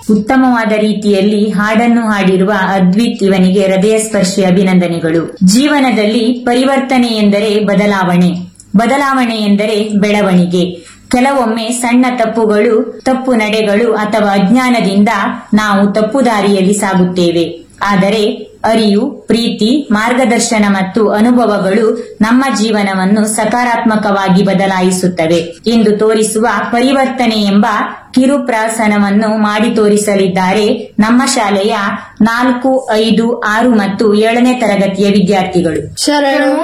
ಉತ್ತಮವಾದ ರೀತಿಯಲ್ಲಿ ಹಾಡನ್ನು ಹಾಡಿರುವ ಅದ್ವಿತ್ ಇವನಿಗೆ ಹೃದಯ ಸ್ಪರ್ಶಿ ಅಭಿನಂದನೆಗಳು ಜೀವನದಲ್ಲಿ ಪರಿವರ್ತನೆ ಎಂದರೆ ಬದಲಾವಣೆ ಬದಲಾವಣೆ ಎಂದರೆ ಬೆಳವಣಿಗೆ ಕೆಲವೊಮ್ಮೆ ಸಣ್ಣ ತಪ್ಪುಗಳು ತಪ್ಪು ನಡೆಗಳು ಅಥವಾ ಅಜ್ಞಾನದಿಂದ ನಾವು ತಪ್ಪು ದಾರಿಯಲ್ಲಿ ಸಾಗುತ್ತೇವೆ ಆದರೆ ಅರಿವು ಪ್ರೀತಿ ಮಾರ್ಗದರ್ಶನ ಮತ್ತು ಅನುಭವಗಳು ನಮ್ಮ ಜೀವನವನ್ನು ಸಕಾರಾತ್ಮಕವಾಗಿ ಬದಲಾಯಿಸುತ್ತವೆ ಎಂದು ತೋರಿಸುವ ಪರಿವರ್ತನೆ ಎಂಬ ಕಿರುಪ್ರಾಸನವನ್ನು ಮಾಡಿ ತೋರಿಸಲಿದ್ದಾರೆ ನಮ್ಮ ಶಾಲೆಯ ನಾಲ್ಕು ಐದು ಆರು ಮತ್ತು ಏಳನೇ ತರಗತಿಯ ವಿದ್ಯಾರ್ಥಿಗಳು ಶರಣು